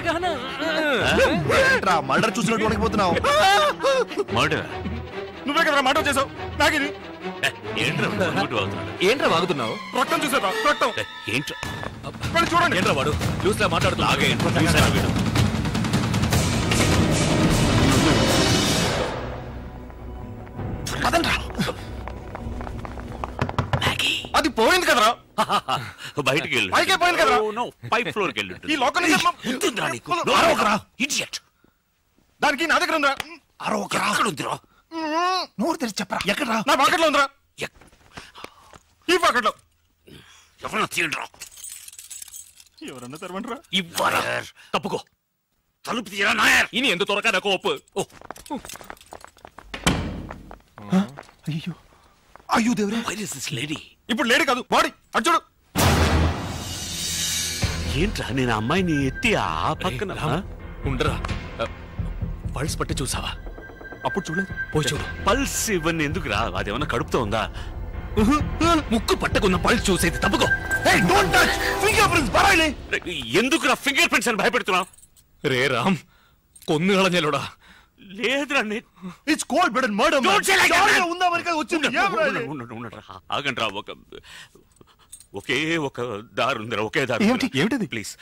అవగాహన ఏంట్రా మర్డర్ చూసినట్టు వణికిపోతున్నావు మర్డర్ నువ్వే కదా మర్డర్ చేసావు నాగిని ఏంట్రా అనుకుంటూ అవుతున్నాడు ఏంట్రా వాగుతున్నావు రక్తం చూసారా రక్తం ఏ, ఏంట్రా వెళ్ళి చూడండి ఏంట్రా వాడు న్యూస్ లో మాట్లాడుతున్నా లాగే చూసారా వీడు? అది పోయింది కదరా బయటికి వెళ్ళు పైకే పోయింది కదరా? నో పైప్ ఫ్లోర్ కి వెళ్ళు ఈ లోకల్ నుంచి మా- ఉంటుందిరా నీకు నువ్వు అరవకురా. ఇడియట్ దానికి నా దగ్గర ఉందా అరవకరా ఎక్కడ ఉందిరా నోరు తెరిచి చెప్పరా ఎక్కడ్రా నా పాకెట్లో ఉందిరా ఎక్- ఈ పాకెట్లో ఎవరన్నా తీయండిరా ఎవరన్నా తెరవండిరా ఇవ్వరా తప్పుకో తలుపు తీయరా నాయర్ ఇని ఎంత త్వరగా నాకు ఒప్పు ఓ అయ్యో అయ్యో దేవుడే వైర్ ఇస్ దిస్ లేడీ ఇప్పుడు లేడీ కాదు బాడీ అటు చూడు ఏంట్రా నేను ఆ అమ్మాయిని ఎత్తి ఆ పక్కన రామ్, ఉండరా పల్స్ పట్టి చూసావా అప్పుడు చూడలేదు పోయి చూడు పల్స్ ఇవన్నీ ఎందుకు రా అదేమన్నా కడుపుతో ఉందా ముక్కు పట్టకున్న పల్స్ చూసేది తప్పుకో డోంట్ టచ్ ఫింగర్ ప్రింట్స్ బరాయిలే ఎందుకు రా ఫింగర్ ప్రింట్స్ అని భయపెడుతున్నావు రే రామ్ కొన్ను കളഞ്ഞല്ലോടാ లేదురా నేను it's cold blood murder Don't say like that, man. ఉందా మరి కదా వచ్చింది ఏం రా ఇది? ఉండండి, ఉండండి, రా. ఆగండి రా ఒక ఒకే ఒక దారి ఉందిరా ఒకే దారి ఏమిటి? ఏమిటిది? ప్లీజ్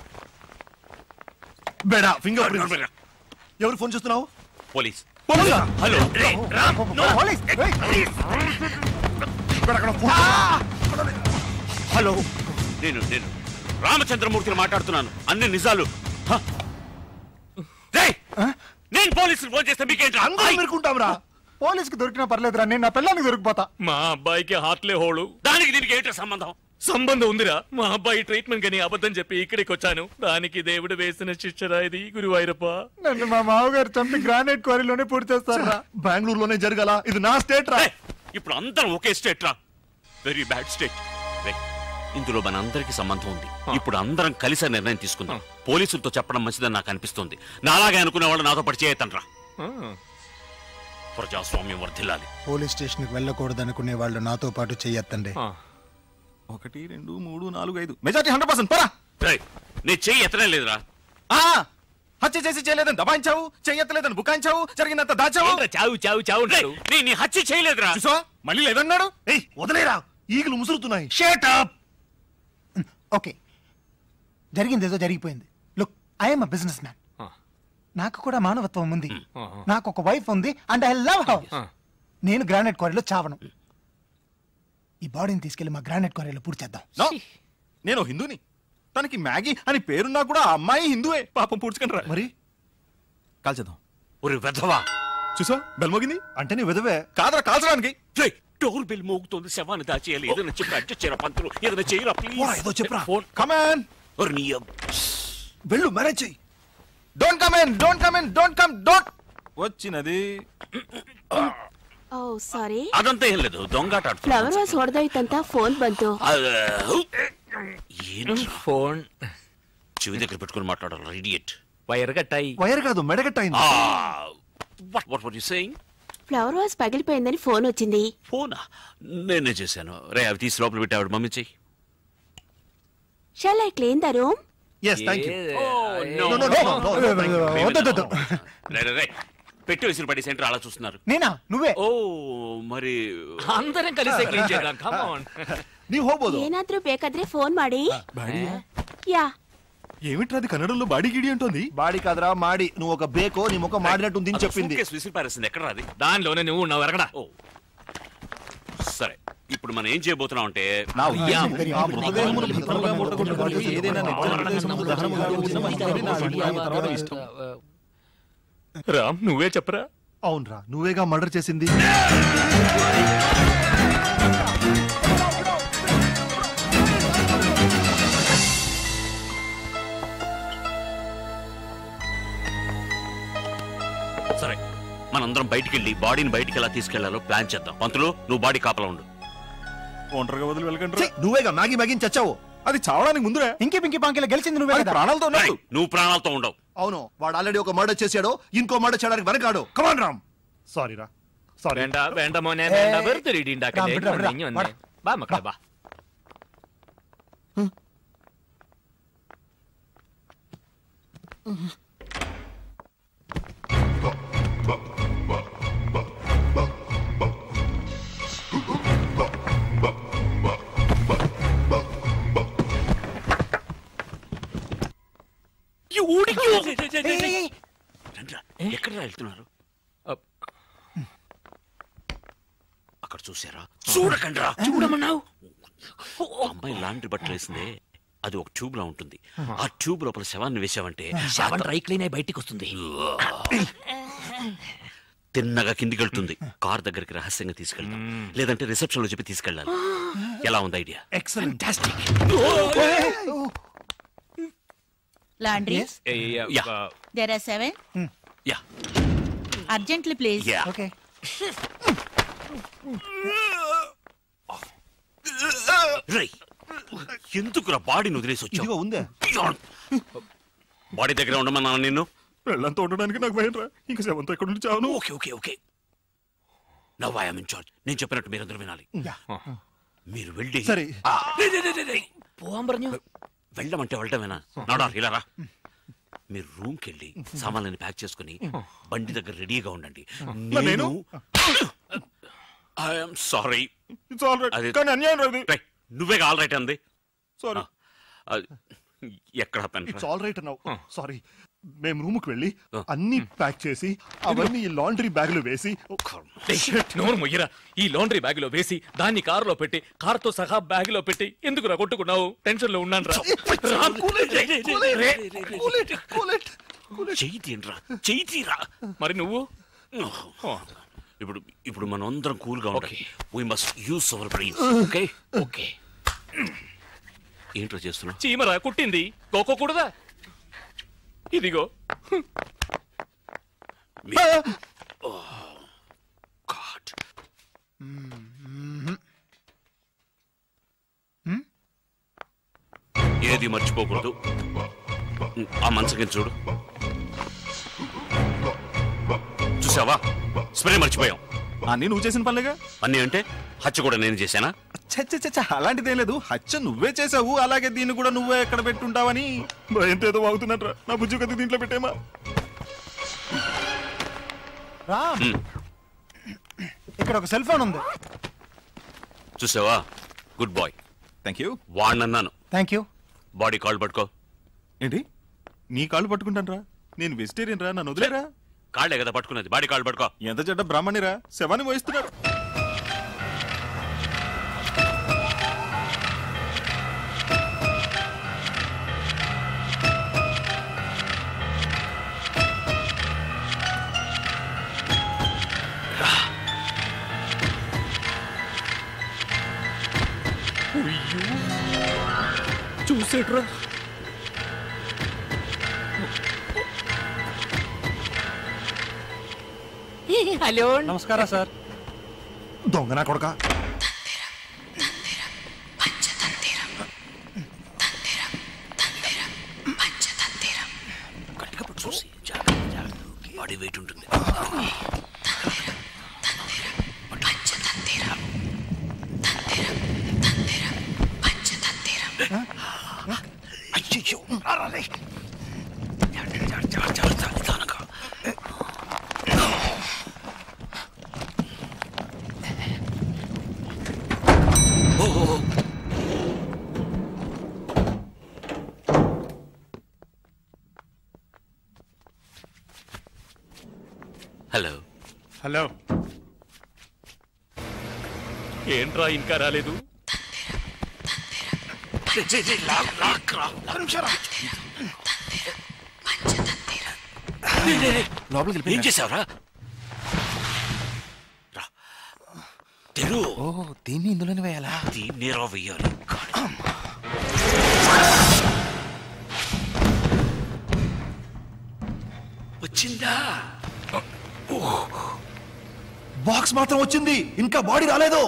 బేడా ఫింగర్ ప్రింట్స్ ఎవరు ఫోన్ చేస్తున్నావు పోలీస్ పోలీసా? హలో రేయ్, రామ్, no. పోలీస్ ఏయ్. ఇక్కడ అక్కడ ఫోన్ హలో నేను నేను రామచంద్రమూర్తిని మాట్లాడుతున్నాను అన్ని నిజాలు హ? రేయ్, నేను పోలీసులు ఫోన్ చేస్తే మీకేంట్రా అందరూ మెరుకుంటాం రా పోలీస్కి దొరికినా పర్లేదురా నేను నా పిల్లానికి దొరికిపోతా మా అబ్బాయికి హార్ట్లే హోళు దానికి దీనికి ఏంట్రా సంబంధం సంబంధం ఉందిరా మా అబ్బాయి ట్రీట్మెంట్ కని అబద్ధం చెప్పి ఇక్కడికి వచ్చాను దానికి దేవుడు వేసిన శిక్షరా ఇది గురువాయూరప్ప నన్ను మా మామగారు చంపి గ్రానైట్ క్వారీలోనే పూర్తి చేస్తారా బెంగళూరులోనే జరగాల ఇది నా స్టేట్ రా రేయ్, ఇప్పుడు అందరం ఒకే స్టేట్ రా వెరీ బ్యాడ్ స్టేట్ రేయ్, ఇందులో మన అందరికి సంబంధం ఉంది ఇప్పుడు అందరం కలిసి ఆ నిర్ణయం తీసుకుందాం పోలీసులతో చెప్పడం మంచిదని నాకు అనిపిస్తుంది నాలాగే అనుకునే వాళ్ళు నాతో పడి చేయతండ్రా ప్రజాస్వామ్యం వర్ధిల్లాలి పోలీస్ స్టేషన్కి వెళ్ళకూడదు అనుకునే వాళ్ళు నాతో పాటు చెయ్యొద్దండి ఒకటి రెండు మూడు నాలుగు ఐదు మెజార్టీ హండ్రెడ్ పర్సెంట్ పరా రేయ్, నీ చెయ్యి ఎత్తనే లేదురా ఆ, హత్య చేసి చేయలేదని దబాయించావు చెయ్యెత్తలేదని బుకాయించావు జరిగినంత దాచావు ఏంట్రా చావు చావు చావు రేయ్, అంటాడు నీ నీ హత్య చేయలేదురా చూసా మళ్ళీ లేదన్నాడు ఏయ్ వదిలేరా ఈగలు ముసురుతున్నాయి షేట్ అప్ ఓకే జరిగింది ఏదో జరిగిపోయింది look I'm a business man ఆ. నాకు కూడా మానవత్వం ఉంది ఆహా. నాకు ఒక వైఫ్ ఉంది అండ్ ఐ లవ్ హౌస్ ఆ. నేను గ్రానైట్ క్వారీలో చావను ఈ బాడీని తీసుకెళ్లి మా గ్రానైట్ క్వారీలో పూర్తి చేద్దాం నో నేను హిందూని తనకి మ్యాగీ అని పేరున్నా కూడా ఆ అమ్మాయి హిందువే పాపం పూడ్చుకుని రా మరి కాల్చేద్దాం ఒరే వెధవా చూసా బెల్ మోగింది అంటే నీ విధవే కాదరా కాల్చడానికి రేయ్, డోర్ బెల్ మోగుతోంది శవాన్ని దాచేయాలి ఏదైనా చెప్పి అడ్జస్ట్ చేయరా పంతులు ఏదైనా చేయరా పోరా, ప్లీజ్ ఏదో చెప్పురా ఫోన్ కమాన్ ఒరే నీ అబ్బ- వెళ్ళు మ్యారేజ్ చెయ్యి don't come in don't come in don't come don't వచ్చినది ಓ ಸಾರಿ అదంతా ఏం లేదు దొంగాట ಫ್ಲವರ್ ವಾಸ್ ಹೊಡೆದೋಯ್ತಂತ ಫೋನ್ ಬಂತು ఫోన్ చెవి దగ్గర పెట్టుకుని మాట్లాడాలి ఇడియట్ వైర్ కట్టాయి వైర్ కాదు మెడగట్టయింది what what what you saying flower vase పగిలిపోయిందని ఫోన్ వచ్చింది ఫోనా నేనే చేశాను రే అవి తీసి లోపల పెట్టి ఆవిడ మమ్మీ చెయ్యి shall I clean the room yes thank you no, no, no, no, no, no, వద్దు, వద్దు. రే, రే, రే. పెట్టి విసిరి పడి సెంటర్ అలా చూస్తున్నారు నేనా నువ్వే ఓ మరి అందరం కలిసి క్లీన్ చేద్దాం కమ్ ఆన్ ನೀವು ಹೋಗ್ಬೋದು ಏನಾದ್ರೂ ಬೇಕಾದ್ರೆ ಫೋನ್ ಮಾಡಿ ಯಾ ఏమిట్రా అది కన్నడంలో బాడీ గిడి అంటోంది బాడీ కాదురా మాడి నువ్వు ఒక బేకో నీ ముఖం మాడినట్టుంది అని చెప్పింది suitcase విసిరి పారేసింది ఎక్కడ రాది దానిలోనే నువ్వు ఉన్నావు ఎరగడా ఓ సరే ఇప్పుడు మనం ఏం చేయబోతున్నాం అంటే నా యా. ఉద్దేశం ఆ మృతదేహమును భద్రముగా ముట్టగొట్టుకొని ఏదైనా నిర్జన ప్రదేశములో దహనముగా ఉంచిన మంచిదని నా అభిప్రాయం. తర్వాత ఇష్టం. రామ్ నువ్వే చెప్పరా అవునరా నువ్వేగా మర్డర్ చేసింది సరే మనందరం బయటికి వెళ్ళి బాడీని బయటికి ఎలా తీసుకెళ్లాలో ప్లాన్ చేద్దాం పంతులు నువ్వు బాడీ కాపలా ఉండు ఒంటరిగా వదిలి వెళ్ళకండి ఛీ, నువ్వేగా మ్యాగీ మ్యాగీని చచ్చావు అది చావడానికి ముందురా ఇంకి పింకి పాంకిలో గెలిచింది నువ్వే అది కదా ప్రాణాలతో రేయ్, ఉన్నప్పుడు నువ్వు ప్రాణాలతో ఉండవు అవును వాడు ఆల్రెడీ ఒక మర్డర్ చేశాడు ఇంకో మర్డర్ చేయడానికి వెనకాడు కమాన్ రామ్ సారీ రా సారీ വേണ്ട വേണ്ട മോനെ വേണ്ട വെറുതെ ഇടി ഉണ്ടാക്കല്ലേ വിടാ, വിടാ, ഇങ്ങ് വിടാ. വന്നേ വാ മക്കളെ വാ రండ్రా, ఎక్కడ వెళ్తున్నారు అక్కడ చూసారా చూడకండ్రా చూడమన్నావు అమ్మాయి లాండ్రీ బట్టలు వేసిందే అది ఒక ట్యూబ్ లో ఉంటుంది ఆ ట్యూబ్ లోపల శవాన్ని వేసావంటే శవం డ్రై క్లీన్ అయి బయటికి వస్తుంది తిన్నగా కిందికి వెళ్తుంది కార్ దగ్గరికి రహస్యంగా తీసుకెళ్తాం లేదంటే రిసెప్షన్ లో చెప్పి తీసుకెళ్ళాలి ఎలా ఉంది idea excellent laundry yeah there are seven yeah urgently please yeah okay రై ఎందుకురా బాడీని వదిలేసి వచ్చావు ఉందా బాడీ దగ్గర ఉండమన్నా నిన్ను పెళ్ళంతా ఉండడానికి నాకు భయం రా ఇంకా సెవెంత్ ఎక్కడ నుంచి చావును okay okay okay now I'm in charge నేను చెప్పినట్టు మీరందరూ వినాలి మీరు వెళ్ళి సరే. ఆ, రే, రే, రే, రే, రే. పోవం പറഞ്ഞു వెళ్ళమంటే వెళ్ళటమేనా నడా ఇలా రా మీరు రూమ్కి వెళ్ళి సామాన్లని ప్యాక్ చేసుకుని బండి దగ్గర రెడీగా ఉండండి మరి నేను? I'm sorry it's all right అది- కానీ అన్యాయం రాదు నువ్వే ఆల్ రైట్ అంది సారీ అది, ఎక్కడ పెన్ ఇట్స్ ఆల్ రైట్ అన్నావు సారీ మేము రూమ్ కి వెళ్ళి ఆ. అన్ని ప్యాక్ చేసి అవన్నీ ఈ లాండ్రీ బ్యాగ్ లో వేసి నోరు మొయ్యరా ఈ లాండ్రీ బ్యాగ్ లో వేసి దాన్ని కారులో పెట్టి కారుతో సహా బ్యాగ్ లో పెట్టి ఎందుకు రా కొట్టుకున్నావు టెన్షన్ లో ఉన్నాను రా చెయ్యి తీయండిరా చెయ్యి తీరా మరి నువ్వు ఇప్పుడు ఇప్పుడు మనం అందరం కూల్ గా ఉండాలి we must use our brain okay okay ఏంట్రా చేస్తున్నావు చీమరా కుట్టింది కోకోకూడదా ఇదిగో గాడ్ ఏది మర్చిపోకూడదు ఆ మంచం కింద చూడు చూసావా స్ప్రే మర్చిపోయాం అన్ని నువ్వు చేసిన పనులేగా అన్నీ అంటే హత్య కూడా నేను చేశానా చచ్చ అలాంటిదేం లేదు హచ్చ నువ్వే చేసావు అలాగే దీన్ని కూడా నువ్వే ఎక్కడ పెట్టుంటావని భయంతో ఏదో వాగుతున్నట్రా నా బుజ్జు కత్తి దీంట్లో పెట్టేమా రామ్ ఇక్కడ ఒక సెల్ ఫోన్ ఉంది చూసావా గుడ్ బాయ్ థ్యాంక్ యూ వాడినన్నాను థ్యాంక్ యూ బాడీ కాల్ పట్టుకో ఏంటి నీ కాళ్ళు పట్టుకుంటాను రా నేను వెజిటేరియన్ రా నన్ను వదిలేరా కాళ్ళే కదా పట్టుకున్నది బాడీ కాల్ పట్టుకో ఎంత చెడ్డ బ్రాహ్మణిరా శవాన్ని మోయిస్తున్నాడు చూసేట్రా హలో నమస్కారం సార్ దొంగ నా కొడక గట్టిగా పట్టు చూసి జాగ్రత్త, జాగ్రత్త. బాడీ వెయిట్ ఉంటుంది అయ్యయ్యో. జాగ్రత్త, జాగ్రత్త, జాగ్రత్త, నిదానంగా. ఓ, ఓ, ఓ. హలో హలో ఏంట్రా ఇంకా రాలేదు ఏం చేసావురా రా. తెరు ఓ దీన్ని ఇందులోనే వేయాలా దీన్ని రా వెయ్యాలి వచ్చిందా బాక్స్ మాత్రం వచ్చింది ఇంకా బాడీ రాలేదు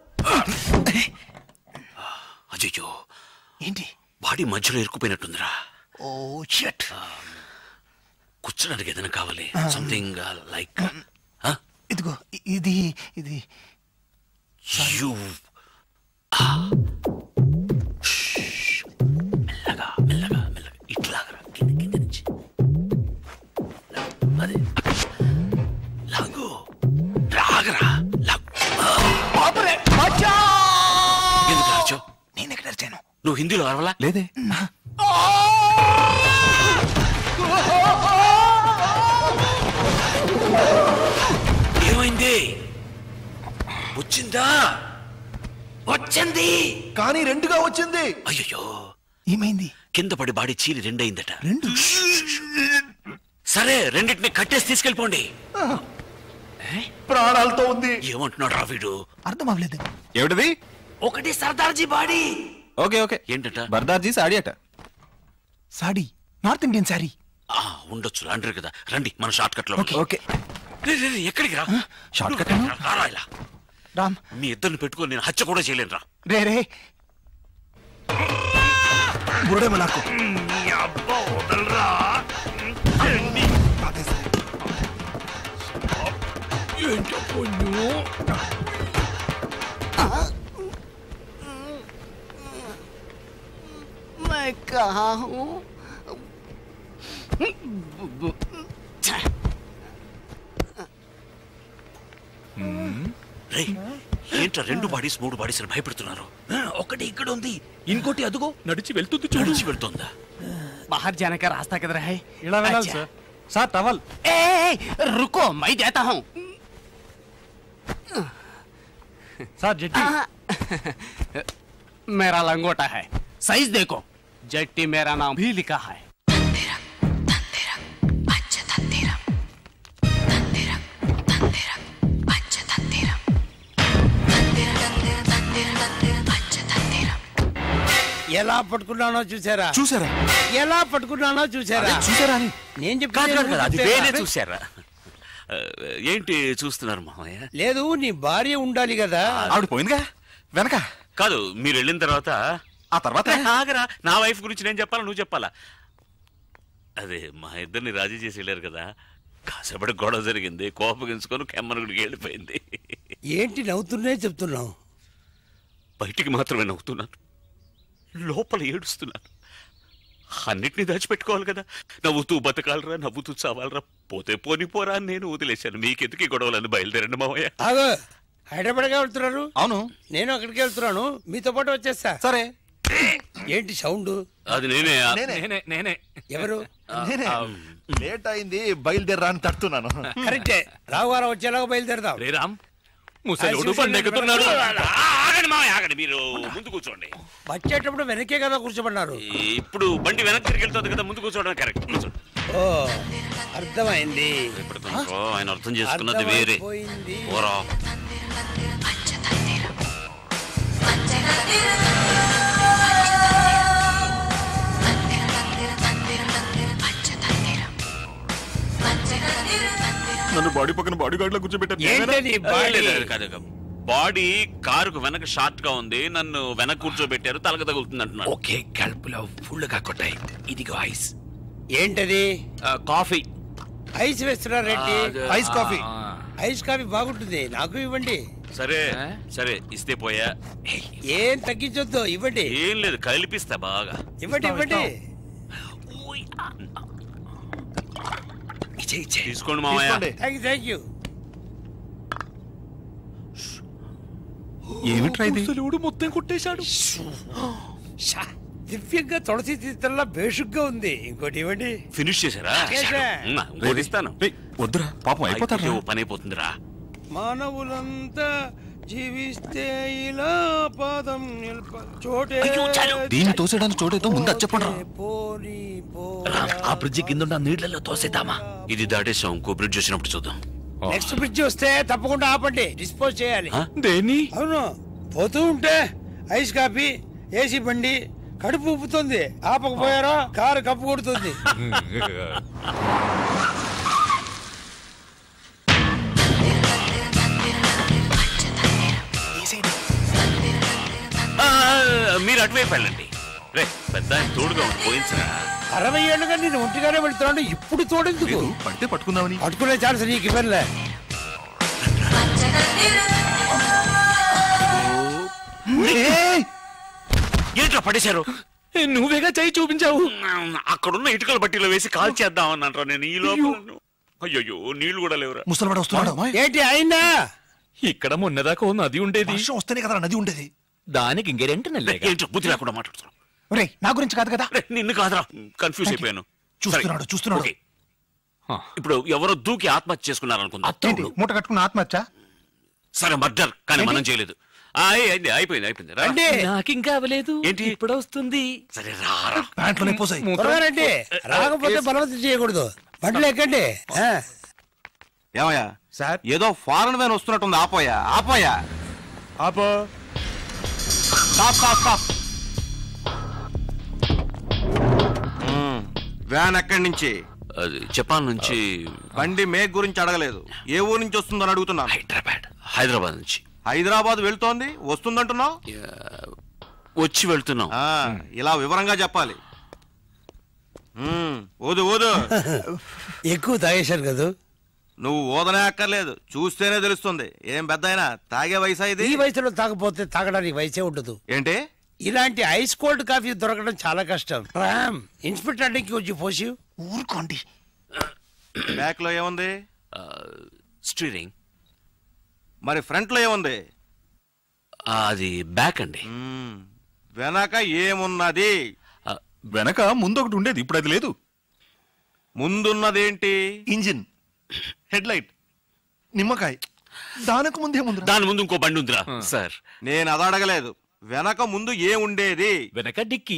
అజయ్యో ఏంటి బాడీ మధ్యలో ఇరుక్కుపోయినట్టుందిరా ఓ షట్ కూర్చోడానికి ఏదైనా కావాలి సంథింగ్ లైక్ ఇదిగో ఇ- ఇది ఇది యూ మెల్లగా మెల్లగా మెల్లగా ఇట్లాగా కింద కింద నుంచి అదే లాగు రాగరా లాగు ఎందుకు అరచో నేను ఎక్కడ అరిచాను నువ్వు హిందీలో అరవలా లేదే ఏమైంది వచ్చిందా వచ్చింది కానీ రెండుగా వచ్చింది అయ్యో ఏమైంది కింద పడి బాడీ చీలి రెండయిందట రెండు సరే రెండింటిని కట్టేసి తీసుకెళ్ళిపోండి ప్రాణాలతో ఉంది ఏమంటున్నాడు రా వీడు అర్థం అవ్వలేదు ఏమిటిది ఒకటి సర్దార్జీ బాడీ ఓకే ఓకే ఏంటట బర్దార్జీ సాడీ అట సాడీ నార్త్ ఇండియన్ సారీ ఆ, ఉండొచ్చు అంటారు కదా రండి మన షార్ట్ కట్ లో ఓకే ఓకే రే, రే, రే, ఎక్కడికి రా షార్ట్ కట్ రా, రా, రా ఇలా. రామ్ మీ ఇద్దరిని పెట్టుకొని నేను హత్య కూడా చేయలేను రా రే రే బుర్రడేమో నాకు मैं कहा हूँ రే ఏంట్రా రెండు బాడీస్ మూడు బాడీస్ అని భయపెడుతున్నారు ఒకటి ఇక్కడ ఉంది ఇంకోటి అదుగో నడిచి వెళ్తుంది చూడు నడిచి వెళ్తుందా बाहर जाने का रास्ता किधर है ఇలా వెళ్ళాలి సార్ సార్ టవల్ ए, ए, रुको मैं देता हूँ సార్ జడ్జి मेरा लंगोटा है साइज देखो जट्टी मेरा नाम भी लिखा है ఎలా పట్టుకున్నానో చూసారా చూసారా ఎలా పట్టుకున్నానో చూసారా చూసారా అని నేను కాదు కాదు కాదు అది చెప్పేది వేరే నువ్వు చూసారా ఆ, ఏంటి చూస్తున్నారు మామయ్య లేదు నీ భార్య ఉండాలి కదా ఆవిడ పోయిందిగా వెనక కాదు మీరు వెళ్ళిన తర్వాత ఆ తర్వాత ఆగరా నా వైఫ్ గురించి నేను చెప్పాలా నువ్వు చెప్పాలా అదే మా ఇద్దరిని రాజీ చేసి వెళ్ళారు కదా కాసేపటి గొడవ జరిగింది కోపగించుకొని కెమ్మనుడికి వెళ్ళిపోయింది ఏంటి నవ్వుతున్నే చెప్తున్నావు బయటికి మాత్రమే నవ్వుతున్నాను లోపల ఏడుస్తున్నాను అన్నిటినీ దాచిపెట్టుకోవాలి కదా నవ్వుతూ బతకాలరా నవ్వుతూ చావాలరా పోతే పోని పోరా అని నేను వదిలేశాను మీకెందుకు ఈ గొడవలని బయలుదేరండి మావయ్య ఆగో హైదరాబాద్గా వెళ్తున్నారు అవును నేను అక్కడికి వెళ్తున్నాను మీతో పాటు వచ్చేస్తా సరే ఏంటి సౌండ్ అది నేనే ఆ- నేనే నేనే ఎవరు నేనే లేట్ అయింది బయలుదేరా అని తడుతున్నాను కరెక్టే రావుగారం వచ్చేలాగా బయలుదేరదాం రే రామ్ ముసలోడు బండి ఎక్కుతున్నాడు ఆ, ఆగండి మావయ్య ఆగండి మీరు ముందు కూర్చోండి వచ్చేటప్పుడు వెనకే కదా కూర్చోబడినారు ఇప్పుడు బండి వెనక్కి తిరిగి వెళ్తుంది కదా ముందు కూర్చోవడం కరెక్ట్ కూర్చోండి ఓ అర్థమైంది ఇప్పుడు కొంచెం ఆయన అర్థం చేసుకున్నది వేరే అర్థమైపోయింది. ఓరా నన్ను బాడీ పక్కన బాడీ గార్డ్ లో కూర్చోబెట్టారు ఏంటి నీ బాడీ? లేదు, లేదు, కాదు, కాదు. బాడీ కారుకు వెనక షార్ట్ గా ఉంది నన్ను వెనక కూర్చోబెట్టారు తలక తగులుతుంది అంటున్నాడు ఓకే కడుపులో ఫుల్ గా కొట్టాయి ఇదిగో ఐస్ ఏంటది కాఫీ ఐస్ వేస్తున్నారేంటి ఐస్ కాఫీ ఐస్ కాఫీ బాగుంటుంది నాకు ఇవ్వండి సరే సరే ఇస్తే పోయా ఏం తగ్గించొద్దు ఇవ్వండి ఏం లేదు కలిపిస్తా బాగా ఇవ్వండి ఇవ్వండి తీసుకోండి మామయ్య తీసుకోండి థ్యాంక్ యూ థ్యాంక్ యూ ఏమిట్రా ఇది ముసలోడు మొత్తం కొట్టేశాడు దివ్యంగా తులసి తీర్థంలా బేషుగ్గా ఉంది ఇంకోటి ఇవ్వండి ఫినిష్ చేశారా చేశా. ఉమ్, ఇంకోటి ఇస్తాను రేయ్, వద్దురా పాపం అయిపోతారా అయిపోతే ఓ పని అయిపోతుందిరా మానవులంతా జీవిస్తే ఇలా పాదం నిల్ప చోటే దీన్ని తోసేయడానికి చోటేదో ముందు అచ్చపడరా పోని ఆ బ్రిడ్జి కింద నీళ్ళలో తోసేద్దామా ఇది దాటేసాం ఇంకో బ్రిడ్జ్ వచ్చినప్పుడు చూద్దాం నెక్స్ట్ బ్రిడ్జ్ వస్తే తప్పకుండా ఆపండి డిస్పోజ్ చేయాలి ఆ? దేని అవును పోతూ ఉంటే ఐస్ కాఫీ ఏసీ బండి కడుపు ఉప్పుతుంది ఆపకపోయారో కారు కప్పు కొడుతుంది ఆ, మీరు అటువైపు వెళ్ళండి రే పెద్ద ఆయన తోడుగా ఉంది పోయించరా అరవై ఏళ్ళుగా నేను ఒంటిగానే వెళ్తున్నాను ఇప్పుడు తోడెందుకు లేదు, పడితే పట్టుకుందామని పట్టుకునే ఛాన్స్ నీకు ఇవ్వలే ఏంట్రా పడేశారు నువ్వేగా చేయి చూపించావు అక్కడున్న ఇటుకల బట్టీలో వేసి కాల్ చేద్దాం అన్నారా నేను ఈ లోపల అయ్యో నీళ్లు కూడా లేవురా ముసలివాడు వస్తున్నాడు ఏంటి అయిందా ఇక్కడ మొన్నదాకా ఓ నది ఉండేది వర్షం వస్తేనే కదా నది ఉండేది దానికి ఇంకెరెంట్ నల్లేగా ఏంటో బుద్ధి లేకుండా మాట్లాడుతున్నావు ఒరేయ్ నా గురించి కాదు కదా రే, నిన్ను కాదురా కన్ఫ్యూజ్ అయిపోయాను చూస్తున్నాడు, సరే, చూస్తున్నాడు. ఓకే. ఇప్పుడు ఎవరో దూకి ఆత్మహత్య చేసుకున్నారు అనుకుందా ఏంటి మూట కట్టుకున్న ఆత్మహత్య సరే మర్డర్ కానీ మనం చేయలేదు ఆ, అయింది అయిపోయింది అయిపోయింది రా. రండి నాకు ఇంకా అవ్వలేదు ఏంటి? ఇప్పుడు వస్తుంది సరే రారా ప్యాంట్లోనే పోసాయి త్వరగా రండి రాకపోతే బలవంతం చేయకూడదు బండ్లు ఎక్కండి ఆ. ఏమయ్యా సార్ ఏదో ఫారెన్ వ్యాన్ వస్తున్నట్టుంది ఆపోయా ఆపోయా ఆపో స్టాప్ స్టాప్ స్టాప్ వ్యాన్ ఎక్కడి నుంచి అది జపాన్ నుంచి బండి మేక్ గురించి అడగలేదు ఏ ఊరు నుంచి వస్తుందని అడుగుతున్నాను హైదరాబాద్ హైదరాబాద్ నుంచి హైదరాబాద్ వెళ్తోంది వస్తుందంటున్నావు యా, వచ్చి వెళ్తున్నాం ఆ, ఇలా వివరంగా చెప్పాలి మ్మ్, ఊదు ఊదు ఎక్కువ తాగేశారు కదా నువ్వు ఊదనే అక్కర్లేదు చూస్తేనే తెలుస్తుంది ఏం పెద్ద అయినా తాగే వయసా ఇది ఈ వయసులో తాగపోతే తాగడానికి వయసే ఉండదు ఏంటి ఇలాంటి ఐస్ కోల్డ్ కాఫీ దొరకడం చాలా కష్టం రామ్ ఇన్స్పెక్టర్ అడ్డంకి వచ్చి పోసి ఊరుకోండి బ్యాక్ లో ఏముంది ఆ, స్టీరింగ్ మరి ఫ్రంట్ లో ఏముంది ఆ, అది బ్యాక్ అండి మ్మ్, వెనక ఏమున్నది ఆ, వెనక ముందు ఒకటి ఉండేది ఇప్పుడు అది లేదు ముందున్నదేంటి ఇంజిన్ హెడ్ లైట్ నిమ్మకాయ దానికి ముందే ముందు దాని ముందు ఇంకో బండి ఉందిరా సార్ నేను అది అడగలేదు వెనక ముందు ఏ ఉండేది వెనక డిక్కి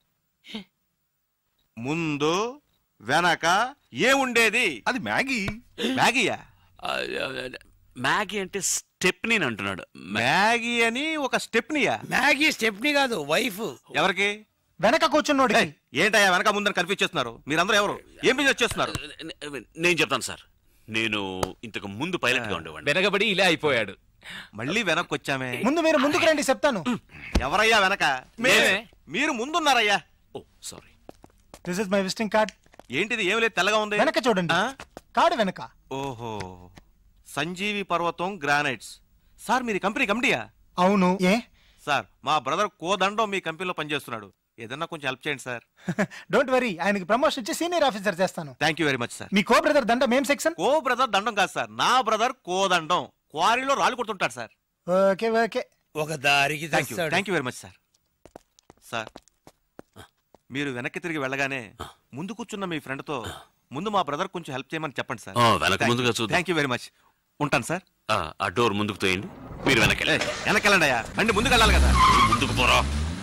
ముందు వెనక ఏ ఉండేది అది మ్యాగీ మ్యాగీయా ఆ, ఆ, మ్యాగీ అంటే స్టెప్ని అంటున్నాడు మ్యాగీ అని ఒక స్టెప్నియా మ్యాగీ స్టెప్ని కాదు వైఫ్ ఎవరికి వెనక కూర్చున్నోడికి ఏయ్, ఏంటయ్యా వెనక ముందని కన్ఫ్యూజ్ చేస్తున్నారు మీరందరూ ఎవరు ఏం బిజినెస్ చేస్తున్నారు నేను చెప్తాను సార్ నేను ఇంతకు ముందు పైలట్ గా ఉండేవాడిని వెనకబడి ఇలా అయిపోయాడు మళ్ళీ వెనక్కి వచ్చామే ముందు మీరు ముందుకు రండి చెప్తాను ఎవరయ్యా వెనక మేమే. మీరు ముందున్నారయ్యా oh sorry this is my visiting card ఏంటిది ఏం లేదు తెల్లగా ఉంది వెనక చూడండి ఆ? కార్డు వెనక ఓహో సంజీవి పర్వతం గ్రానైట్స్ సార్ మీది కంపెనీ కమిటీయా అవును ఏ సార్ మా బ్రదర్ కోదండం మీ కంపెనీలో పనిచేస్తున్నాడు ఏదన్నా కొంచెం హెల్ప్ చేయండి సార్ డోంట్ వరీ ఆయనకి ప్రమోషన్ ఇచ్చి సీనియర్ ఆఫీసర్ చేస్తాను thank you very much sir మీ కో బ్రదర్ దండ మేం సెక్షన్ కో బ్రదర్ దండం కాదు సార్ నా బ్రదర్ కోదండం క్వారీలో రాళ్ళు కొడుతుంటాడు సార్ ఓకే ఓకే ఒక దారికి థ్యాంక్ యూ తెస్తాడు. Thank you very much sir sir మీరు వెనక్కి తిరిగి వెళ్ళగానే ముందు కూర్చున్న మీ ఫ్రెండ్ తో ముందు మా బ్రదర్ కొంచెం హెల్ప్ చేయమని చెప్పండి సార్ ఆ, వెనక ముందుగా చూద్దాం. థ్యాంక్ యూ వెరీ మచ్ ఉంటాను సార్ ఆ, ఆ డోర్ ముందుకు తోయండి మీరు వెనకెళ్ళి వెనక్కి వెళ్ళండి అయ్యా బండి ముందుకు వెళ్ళాలి కదా ముందుకు పోరా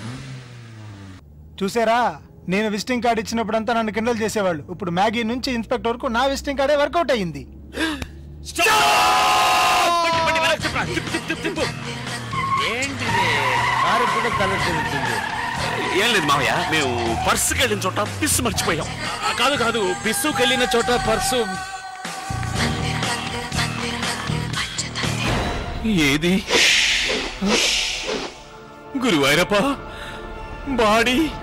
చూసారా నేను విజిటింగ్ కార్డు ఇచ్చినప్పుడంతా నన్ను కిండల్ చేసేవాళ్ళు ఇప్పుడు మ్యాగీ నుంచి ఇన్స్పెక్టర్ వరకు నా విజిటింగ్ కార్డే వర్కౌట్ అయ్యింది ఏంటిది కారు కూడా తల తిరుగుతుంది ఏం లేదు మావయ్య మేము పర్సుకి వెళ్ళిన చోట పిస్ మర్చిపోయాం ఆ, కాదు కాదు పిస్సుకెళ్ళిన చోట పర్సు ఏది గురువాయరప్ప బాడీ